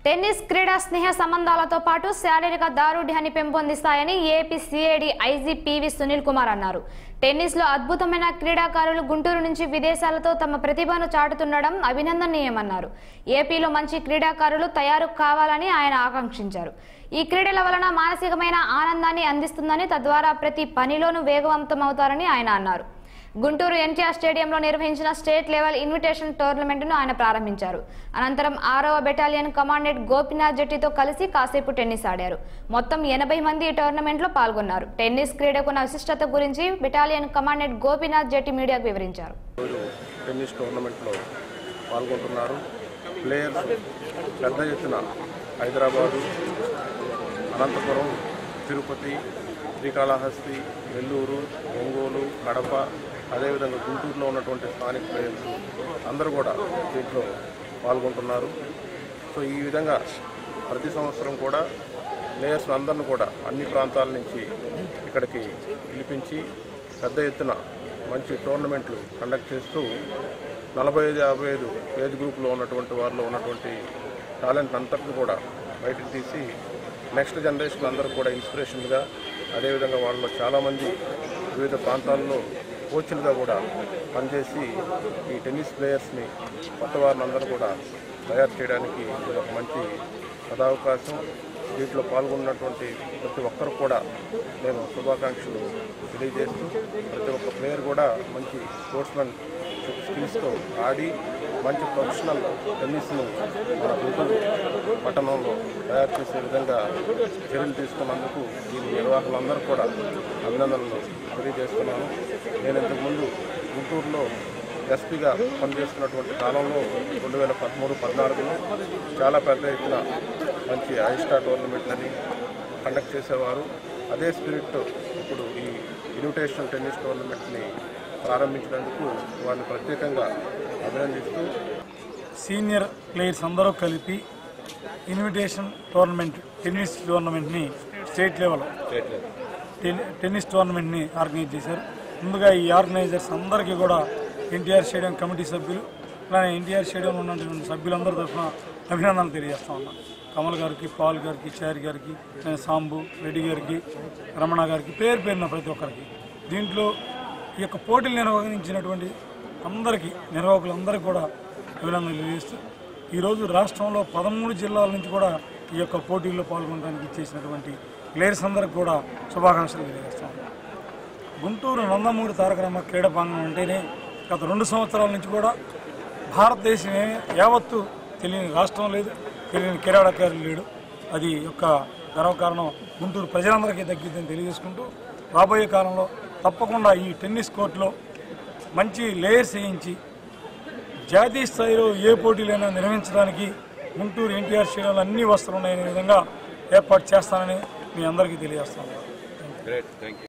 tennis క్రీడా స్నేహ సంబంధాలతో పాటు శారీరక దారుఢ్యాన్ని పెంపొందిస్తాయని AP CID IG PV Sunil Kumar అన్నారు టెన్నిస్ లో అద్భుతమైన క్రీడాకారులు గుంటూరు నుంచి విదేశాలతో తమ ప్రతిభను చాటుతుండడం అభినందనీయమన్నారు ఏపీలో మంచి క్రీడాకారులు తయారు కావాలని ఆయన ఆకాంక్షించారు ఈ క్రీడల వలన మానసికమైన ఆనందాన్ని అందిస్తుందని తద్వారా ప్రతి పనిలోనూ వేగవంతమవుతారని ఆయన అన్నారు గుంటూరు ఎన్టీఆర్ స్టేడియంలో నిర్వహించిన స్టేట్ లెవెల్ ఇన్విటేషన్ టోర్నమెంట్ను ఆయన ప్రారంభించారు అనంతరం ఆరవ బెటాలియన్ కమాండెంట్ గోపినాథ్ జట్టితో కలిసి కాసేపు టెన్నిస్ ఆడారు మొత్తం ఎనభై మంది ఈ టోర్నమెంట్లో పాల్గొన్నారు టెన్నిస్ క్రీడకున్న విశిష్టత గురించి బెటాలియన్ కమాండెంట్ గోపినాథ్ జట్టి మీడియాకు వివరించారు రోజు టెన్నిస్ టోర్నమెంట్లో పాల్గొంటున్నారు ప్లేయర్స్ పెద్ద ఎత్తున హైదరాబాదు అనంతపురం తిరుపతి శ్రీకాళహస్తి నెల్లూరు ఒంగోలు కడప అదేవిధంగా గుంటూరులో ఉన్నటువంటి స్థానిక ప్లేయర్స్ అందరూ కూడా దీంట్లో పాల్గొంటున్నారు సో ఈ విధంగా ప్రతి సంవత్సరం కూడా ప్లేయర్స్ అందరిని కూడా అన్ని ప్రాంతాల నుంచి ఇక్కడికి పిలిపించి పెద్ద ఎత్తున మంచి టోర్నమెంట్లు కండక్ట్ చేస్తూ నలభై ఐదు యాభై ఐదు ఏజ్ గ్రూప్లో ఉన్నటువంటి వారిలో ఉన్నటువంటి టాలెంట్ అంతటిని కూడా బయటకు తీసి నెక్స్ట్ జనరేషన్ అందరూ కూడా ఇన్స్పిరేషన్గా అదేవిధంగా వాళ్ళలో చాలామంది వివిధ ప్రాంతాల్లో కోచ్లుగా కూడా పనిచేసి ఈ టెన్నిస్ ప్లేయర్స్ని కొత్త వారిని అందరూ కూడా తయారు చేయడానికి ఇది ఒక మంచి సదావకాశం దీంట్లో పాల్గొన్నటువంటి ప్రతి ఒక్కరు కూడా నేను శుభాకాంక్షలు తెలియజేస్తూ ప్రతి ఒక్క ప్లేయర్ కూడా మంచి స్పోర్ట్స్మెన్ స్కిల్స్తో ఆడి మంచి ప్రొఫెషనల్ టెన్నిస్ను మన గుంటూరు పట్టణంలో తయారు చేసే విధంగా చర్యలు తీసుకున్నందుకు దీని నిర్వాహకులందరూ కూడా అభినందనలు తెలియజేస్తున్నాను నేను ఇంతకుముందు గుంటూరులో ఎస్పీగా పనిచేస్తున్నటువంటి కాలంలో రెండు వేల పదమూడు పద్నాలుగులో చాలా పెద్ద ఎత్తున మంచి ఐస్టా టోర్నమెంట్లని కండక్ట్ చేసేవారు అదే స్పిరిట్ ఇప్పుడు ఈ ఇన్విటేషన్ టెన్నిస్ టోర్నమెంట్ని ప్రారంభించినందుకు వారిని ప్రత్యేకంగా అభినందిస్తూ సీనియర్ ప్లేయర్స్ అందరూ కలిపి ఇన్విటేషన్ టోర్నమెంట్ టెన్నిస్ టోర్నమెంట్ని స్టేట్ లెవెల్ టెన్- టెన్నిస్ టోర్నమెంట్ని ఆర్గనైజ్ చేశారు ముందుగా ఈ ఆర్గనైజర్స్ అందరికీ కూడా ఎన్టీఆర్ స్టేడియం కమిటీ సభ్యులు అలానే ఎన్టీఆర్ స్టేడియంలో ఉన్నటువంటి సభ్యులందరి తరఫున అభినందనలు తెలియజేస్తా ఉన్నాం కమల్ గారికి పాల్ గారికి చారి గారికి ఆ, సాంబు రెడ్డి గారికి రమణ గారికి పేరు పేరున ప్రతి ఒక్కరికి దీంట్లో ఈ యొక్క పోటీలు నిర్వహించినటువంటి అందరికీ నిర్వాహకులందరికీ కూడా అభినందనలు తెలియజేస్తూ ఈరోజు రాష్ట్రంలో పదమూడు జిల్లాల నుంచి కూడా ఈ యొక్క పోటీల్లో పాల్గొనడానికి ఇచ్చేసినటువంటి ప్లేయర్స్ అందరికి కూడా శుభాకాంక్షలు తెలియజేస్తాం గుంటూరు నందమూరి తారక రామ క్రీడా ప్రాంగణం అంటేనే గత రెండు సంవత్సరాల నుంచి కూడా భారతదేశమే యావత్తు తెలియని రాష్ట్రం లేదు తెలియని క్రీడాకారులు లేడు అది యొక్క గర్వకారణం గుంటూరు ప్రజలందరికీ దక్కిందని తెలియజేసుకుంటూ రాబోయే కాలంలో తప్పకుండా ఈ టెన్నిస్ కోర్టులో మంచి లేయర్స్ వేయించి జాతీయ స్థాయిలో ఏ పోటీలైనా నిర్వహించడానికి గుంటూరు ఎన్టీఆర్ స్టేడియంలో అన్ని వస్తువులు ఉన్నాయనే విధంగా ఏర్పాటు చేస్తానని మీ అందరికీ తెలియజేస్తాను